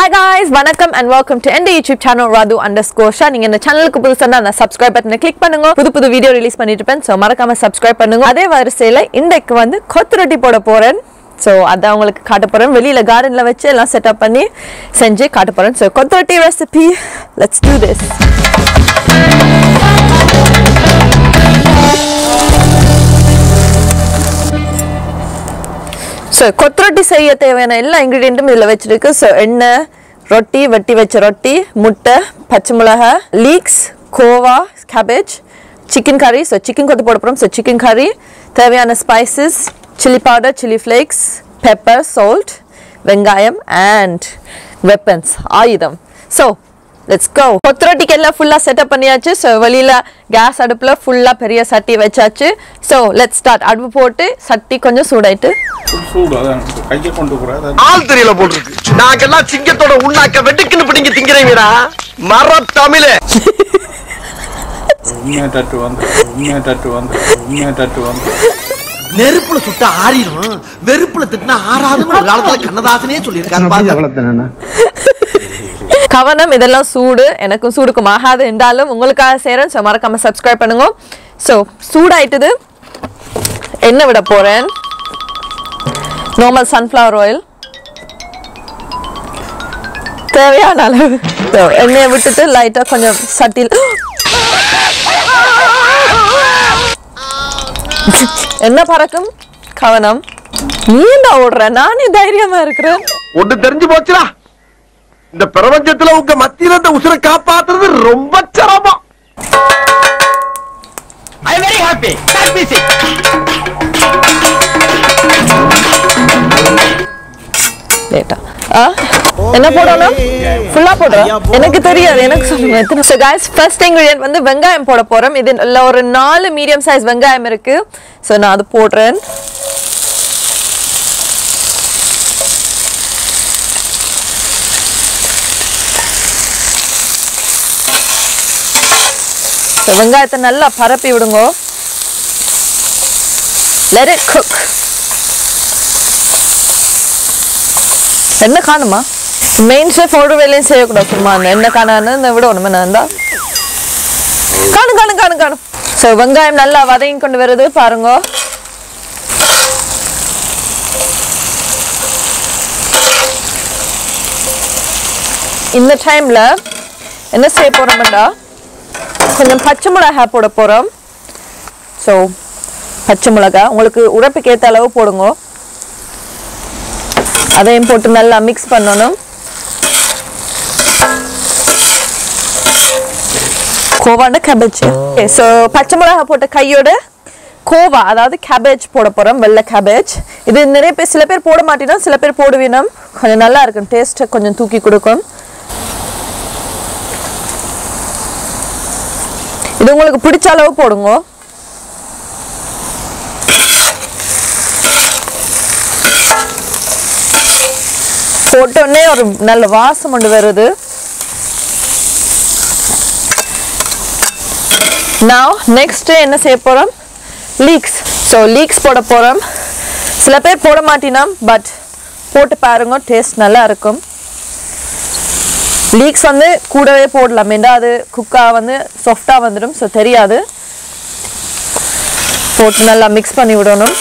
Hi guys வணக்கம் and welcome to எந்த YouTube channel ராது அண்டர் ஸ்கோஷா நீங்க இந்த சேனலுக்கு புதுசா இருந்தா அந்த சப்ஸ்கிரைப் பட்டனை கிளிக் பண்ணுங்க புது புது வீடியோ ரிலீஸ் பண்ணிட்டு இருப்பேன் ஸோ மறக்காம சப்ஸ்கிரைப் பண்ணுங்க அதே வரிசையில இன்றைக்கு வந்து கொத்து ரொட்டி போட போறேன் ஸோ அதான் உங்களுக்கு காட்ட போறேன் வெளியில கார்டன்ல வச்சு எல்லாம் செட்டப் பண்ணி செஞ்சு காட்ட போறேன் so kottu roti recipe let's do this so kottu roti செய்ய தேவையான எல்லா இன்க்ரீடியண்ட்டும் இதில் வச்சிருக்கு ஸோ எண்ணெய் ரொட்டி வெட்டி வச்ச ரொட்டி முட்டை பச்சை மிளகா லீக்ஸ் கோவா கேபேஜ் சிக்கன் கறி ஸோ சிக்கன் கொத்து போட போகிறோம் ஸோ சிக்கன் கறி தேவையான spices chilli powder chilli flakes pepper salt வெங்காயம் அண்ட் வெப்பன்ஸ் ஆயுதம் ஸோ லெட்ஸ் கோ கொத்துரொட்டிக்கு எல்லாம் ஃபுல்லாக செட்டப் பண்ணியாச்சு ஸோ வெளியில் கேஸ் அடுப்பில் ஃபுல்லாக பெரிய சட்டி வச்சாச்சு ஸோ லெட்ஸ் ஸ்டார்ட் அடுப்பு போட்டு சட்டி கொஞ்சம் சூடாயிட்டு சூடு அதான் கையை கொண்டு போற ஆள் தெரியல போட்டுருக்கு நாங்கெல்லாம் சிங்கத்தோட உண்ணாக்க வெட்டுக்குன்னு பிடிங்க திங்கிறீங்கடா மர தமிழே உண்மையா டட்டு வந்து உண்மையா டட்டு வந்து உண்மையா டட்டு வந்து நெருப்புல சுட்டா ஆறிடும் வெறுப்புல திட்டினா ஆறாதுன்னு ஒரு காலத்துல கண்ணதாசனே சொல்லியிருக்காரு பாருங்க கவனம் இதெல்லாம் சூடு எனக்கும் சூடுக்கும் ஆகாது என்றாலும் உங்களுக்காக செய்கிறேன் ஸோ மறக்காம சப்ஸ்கிரைப் பண்ணுங்க ஸோ சூடாயிட்டுது எண்ணெய் விட போகிறேன் நார்மல் சன்ஃப்ளவர் ஆயில் தேவையான அளவு So, எண்ணெயை விட்டுட்டு லைட்டாக கொஞ்சம் சட்டில் என்ன பறக்கும் கவனம் நீ என்ன ஓடுற நானே தைரியமா இருக்கிறேன் ஒண்ணு தெரிஞ்சு போச்சுடா இந்த பிரபஞ்சத்துல உங்க மத்தியில இந்த உசுரை காப்பாத்துறது ரொம்ப சிரமம் ஐ வெரி ஹாப்பி லேட்டா ஆ என்ன போடணும் ஃபுல்லா போடுறோம் எனக்கு தெரியாது எனக்கு சொல்லுங்க எத்தனை ஸோ guys ஃபர்ஸ்ட் இன்கிரியன்ட் வந்து வெங்காயம் போட போறோம் இதுல ஒரு நாலு மீடியம் சைஸ் வெங்காயம் இருக்கு ஸோ நான் அது போடுறேன் ஸோ வெங்காயத்தை நல்லா பரப்பி விடுங்க let it cook என்ன காணுமா மெயின் ஷெஃப் ஒரு வேலையும் செய்யக்கூடாது சும்மா அந்த என்ன காணான்னு இந்த விட ஒண்ணுமே நான் இருந்தா காணும் காணும் காணும் காணும் ஸோ வெங்காயம் நல்லா வதங்கி கொண்டு வருது பாருங்க இந்த டைம்ல என்ன செய்ய போறோம்டா கொஞ்சம் பச்சை மிளகாய் போட போறோம் ஸோ பச்சை மிளகாய் உங்களுக்கு உரைப்புக்கு ஏற்ற அளவு போடுங்க அதையும் போட்டு நல்லா மிக்ஸ் பண்ணணும் கோவாண்ட கேபேஜ் ஸோ பச்சை மிளகா போட்ட கையோட கோவா அதாவது கேபேஜ் போட போகிறோம் வெள்ளை கேபேஜ் இது நிறைய பேர் சில பேர் போட மாட்டேனோம் சில பேர் போடுவீனம் கொஞ்சம் நல்லா இருக்கும் டேஸ்ட்டை கொஞ்சம் தூக்கி கொடுக்கும் இது உங்களுக்கு பிடிச்ச அளவு போடுங்க போட்டோடனே ஒரு நல்ல வாசம் கொண்டு வருது நான் நெக்ஸ்ட் என்ன செய்ய போறோம் லீக்ஸ் ஸோ லீக்ஸ் போட போறோம் சில பேர் போட மாட்டினா பட் போட்டு பாருங்க டேஸ்ட் நல்லா இருக்கும் லீக்ஸ் வந்து கூடவே போடலாம் ஏண்டா அது குக்காக வந்து சாஃப்டாக வந்துடும் ஸோ தெரியாது போட்டு நல்லா மிக்ஸ் பண்ணி விடணும்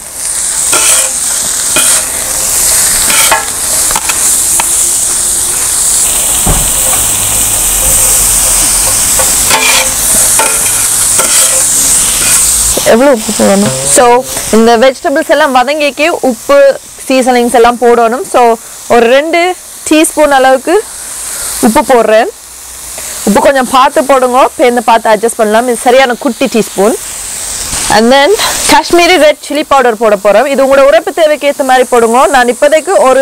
எவ்வளோ உப்பு போடணும் ஸோ இந்த வெஜிடபிள்ஸ் எல்லாம் வதங்கிக்கு உப்பு சீசனிங்ஸ் எல்லாம் போடணும் ஸோ ஒரு ரெண்டு டீஸ்பூன் அளவுக்கு உப்பு போடுறேன் உப்பு கொஞ்சம் பார்த்து போடுங்க பேருந்து பார்த்து அட்ஜஸ்ட் பண்ணலாம் இது சரியான குட்டி teaspoon and then Kashmiri red chilli powder போட போகிறோம் இது உங்களோட உரைப்பு தேவைக்கு ஏற்ற மாதிரி போடுங்க நான் இப்போதைக்கு ஒரு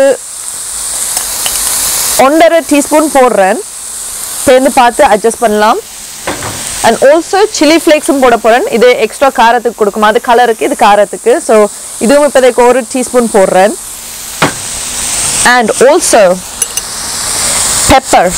ஒன்றரை டீஸ்பூன் போடுறேன் பேருந்து பார்த்து அட்ஜஸ்ட் பண்ணலாம் அண்ட் ஆல்சோ சில்லி ஃப்ளேக்ஸும் போட போகிறேன் இது எக்ஸ்ட்ரா காரத்துக்கு கொடுக்கும் அது கலருக்கு இது காரத்துக்கு ஸோ இதுவும் இப்போதைக்கு ஒரு டீஸ்பூன் போடுறேன் அண்ட் ஆல்சோ பெப்பர்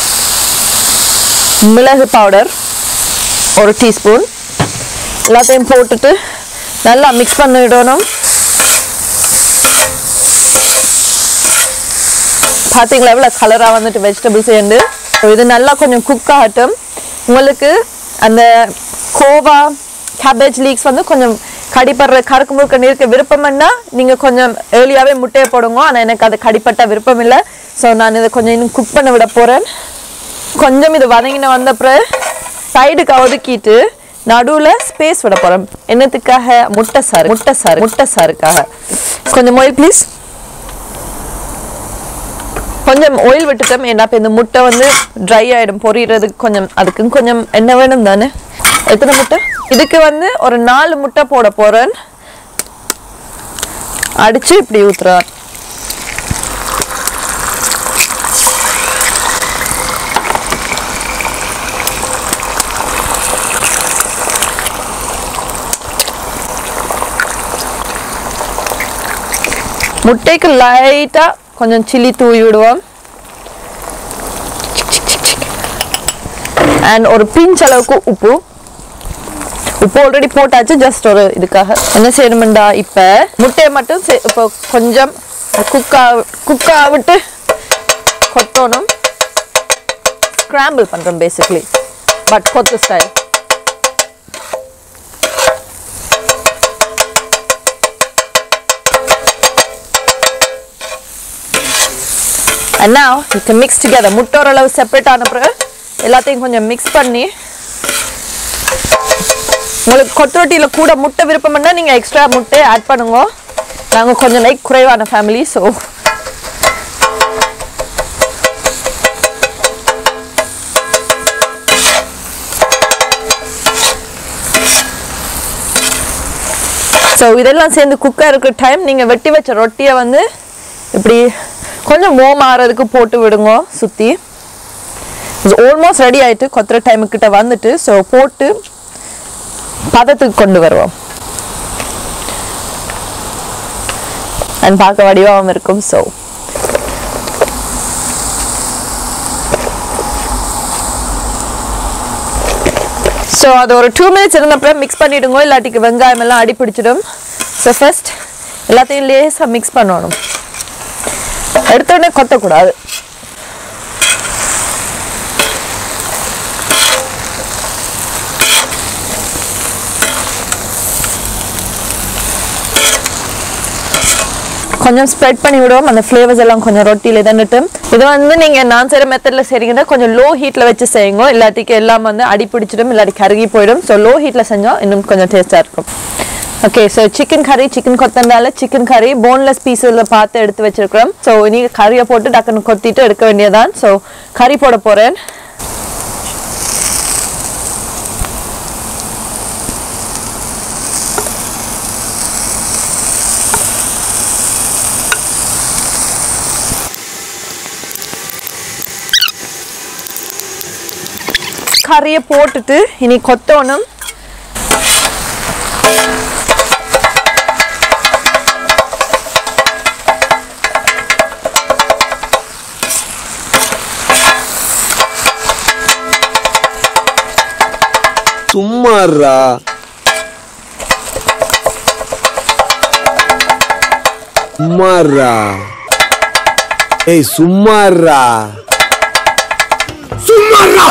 மிளகு பவுடர் ஒரு டீஸ்பூன் எல்லாத்தையும் போட்டுட்டு நல்லா மிக்ஸ் பண்ணிடணும் பார்த்தீங்களா எவ்வளோ கலராக வந்துட்டு வெஜிடபிள்ஸ் சேர்ந்து So, இது நல்லா கொஞ்சம் குக் ஆகட்டும் உங்களுக்கு அந்த கோவா கேபேஜ் லீக்ஸ் வந்து கொஞ்சம் கடிப்படுற கருக்கு முறுக்க இருக்க விருப்பம்னா நீங்கள் கொஞ்சம் ஏர்லியாகவே முட்டையை போடுங்க ஆனால் எனக்கு அது கடிப்பட்ட விருப்பம் இல்லை ஸோ நான் இதை கொஞ்சம் இன்னும் குக் பண்ண விட போகிறேன் கொஞ்சம் இது வதங்கின வந்த அப்புறம் சைடுக்கு ஒதுக்கிட்டு நடுவில் ஸ்பேஸ் விட போகிறேன் என்னத்துக்காக முட்டை சாறு முட்டை சாறு முட்டை சாருக்காக கொஞ்சம் மொயில் ப்ளீஸ் கொஞ்சம் ஆயில் விட்டுட்டோம் ஏன்னா இப்போ இந்த முட்டை வந்து ட்ரை ஆகிடும் பொரியறதுக்கு கொஞ்சம் அதுக்கும் கொஞ்சம் எண்ணெய் வேணும் தானே எத்தனை முட்டை இதுக்கு வந்து ஒரு நாலு முட்டை போட போகிறேன் அடிச்சு இப்படி ஊத்துறார் முட்டைக்கு லைட்டாக கொஞ்சம் சில்லி தூவி விடுவோம் அண்ட் ஒரு பிஞ்ச் அளவுக்கு உப்பு உப்பு ஆல்ரெடி போட்டாச்சு ஜஸ்ட் ஒரு இதுக்காக என்ன செய்யணுமெண்டா இப்போ முட்டையை மட்டும் சே- இப்போ கொஞ்சம் குக்கா குக்கா விட்டு கொத்தணும் ஸ்க்ராம்பிள் பண்ணுறோம் basically but kottu style And now you can mix together. முட்டை ஓரளவு செப்பரேட் ஆன பிறகு எல்லாத்தையும் கொஞ்சம் மிக்ஸ் பண்ணி உங்களுக்கு கொத்தரொட்டியில் கூட முட்டை விருப்பம்னா நீங்கள் எக்ஸ்ட்ரா முட்டை ஆட் பண்ணுங்க நாங்கள் கொஞ்சம் லைக் குறைவான ஃபேமிலி ஸோ ஸோ இதெல்லாம் சேர்ந்து குக்காக இருக்கிற டைம் நீங்கள் வெட்டி வச்ச ரொட்டியை வந்து இப்படி கொஞ்சம் மோம் ஆறதுக்கு போட்டு விடுங்க சுற்றி ஆல்மோஸ்ட் ரெடி ஆயிட்டு கொத்துற டைமு கிட்ட வந்துட்டு ஸோ போட்டு பதத்துக்கு கொண்டு வருவோம் அண்ட் பார்க்க வடிவாகவும் இருக்கும் ஸோ ஸோ அது ஒரு டூ மினிட்ஸ் இருந்தப்பறம் மிக்ஸ் பண்ணிவிடுங்க இல்லாட்டிக்கு வெங்காயம் எல்லாம் அடி பிடிச்சிடும் ஸோ ஃபர்ஸ்ட் எல்லாத்தையும் லேசாக மிக்ஸ் பண்ணணும் எடுத்த உடனே கொத்தக்கூடாது கொஞ்சம் ஸ்ப்ரெட் பண்ணி விடுவோம் அந்த ஃப்ளேவர்ஸ் எல்லாம் கொஞ்சம் ரொட்டியில் இதன்னுட்டு இது வந்து நீங்கள் நான் செய்கிற மெத்தடில் செய்றீங்கன்னா கொஞ்சம் லோ ஹீட்டில் வச்சு செய்யுங்க இல்லாட்டிக்கு எல்லாம் வந்து அடி பிடிச்சிடும் இல்லாட்டி கருகி போயிடும் ஸோ லோ ஹீட்டில் செஞ்சோம் இன்னும் கொஞ்சம் டேஸ்ட்டாக இருக்கும் ஓகே ஸோ சிக்கன் கறி சிக்கன் கொத்தந்தால சிக்கன் கறி போன்லெஸ் பீஸில் பார்த்து எடுத்து வச்சிருக்கிறோம் ஸோ இனி கறியை போட்டு டக்குன்னு கொத்திட்டு எடுக்க வேண்டியதான் ஸோ கறி போட போகிறேன் கறியை போட்டுட்டு இனி கொத்தணும் சும்மாறா சும்மாறா ஏய் சும்மாறா சும்மாறா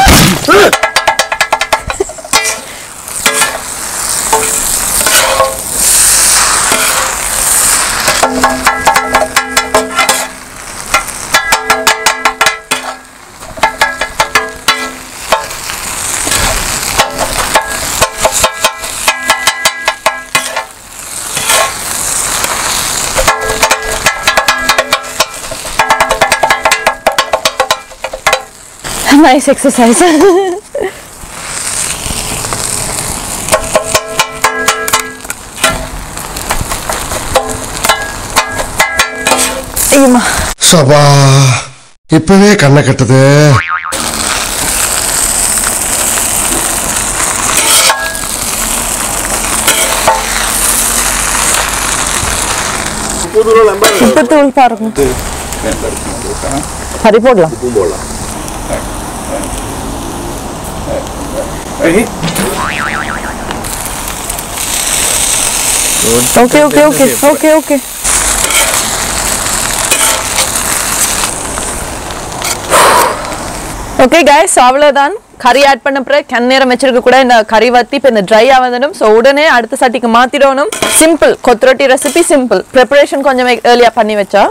nice exercise ஐயம்மா சபா இப்பவே கண்ணை கட்டுது உப்புத்தூள் பாருங்க கறி போடலாம் okay okay okay okay okay okay guys அவ்வளோதான் கறி ஆட் பண்ண பிறகு கண் நேரம் வச்சிருக்க கூட இந்த கறி வத்தி இப்போ இந்த ட்ரை ஆகணும் ஸோ உடனே அடுத்த சட்டிக்கு மாற்றிடணும் simple kottu roti recipe simple preparation கொஞ்சம் ஏர்லியாக பண்ணி வச்சா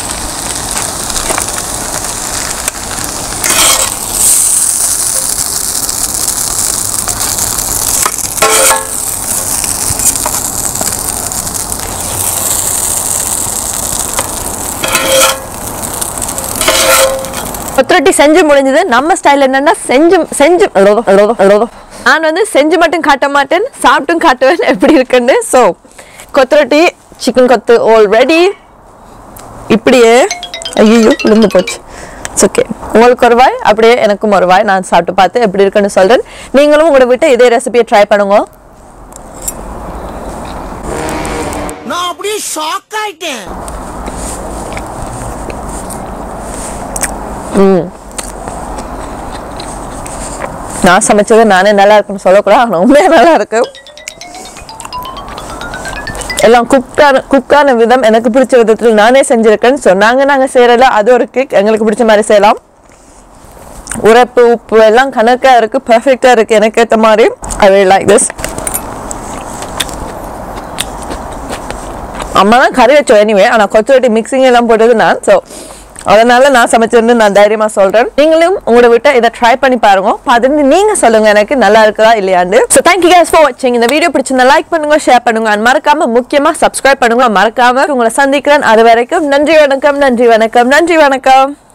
கொத்துரொட்டி செஞ்சு முடிஞ்சது நம்ம ஸ்டைல் என்னன்னா செஞ்சு செஞ்சு அவ்வளோ, அவ்வளோ, அவ்வளோ. நான் வந்து செஞ்சு மட்டும் காட்ட மாட்டேன் சாப்பிட்டும் காட்டுவேன் எப்படி இருக்குன்னு so kottu roti chicken kottu already இப்படியே ஐயோ விழுந்து போச்சு இட்ஸ் ஓகே உங்களுக்கு ஒரு வாய் அப்படியே எனக்கும் ஒரு வாய் நான் சாப்பிட்டு பார்த்து எப்படி இருக்குன்னு சொல்றேன் நீங்களும் உங்களோட வீட்டை இதே ரெசிபியை ட்ரை பண்ணுங்க நான் அப்படியே ஷாக் ஆயிட்டேன் நான் சமைச்சது நானே நல்லா இருக்குன்னு சொல்லக்கூடாது ஆனால் உண்மையாக நல்லா இருக்கு எல்லாம் குக்கான குக்கான விதம் எனக்கு பிடிச்ச விதத்தில் நானே செஞ்சிருக்கேன்னு சொன்னாங்க நாங்கள் செய்யறல அது ஒரு கிக் எங்களுக்கு பிடிச்ச மாதிரி செய்யலாம் உரைப்பு உப்பு எல்லாம் கணக்காக இருக்கு பெர்ஃபெக்டாக இருக்கு எனக்கு ஏற்ற மாதிரி ஐ வில் லைக் திஸ் அம்மா தான் கறி வச்சோம் எனிவே ஆனால் கொச்சவட்டி மிக்சிங் எல்லாம் போட்டது நான் ஸோ அதனால நான் சமைச்சிருந்து நான் தைரியமா சொல்றேன் நீங்களும் உங்களோட விட்ட இதை ட்ரை பண்ணி பாருங்க பார்த்துட்டு நீங்க சொல்லுங்க எனக்கு நல்லா இருக்குதா இல்லையாண்டு ஸோ தேங்க்யூ கேஸ் ஃபார் வாட்சிங் இந்த வீடியோ பிடிச்சிருந்தா லைக் பண்ணுங்க ஷேர் பண்ணுங்க and மறக்காம முக்கியமா சப்ஸ்கிரைப் பண்ணுங்க மறக்காம உங்களை சந்திக்கிறேன் அது வரைக்கும் நன்றி வணக்கம் நன்றி வணக்கம் நன்றி வணக்கம்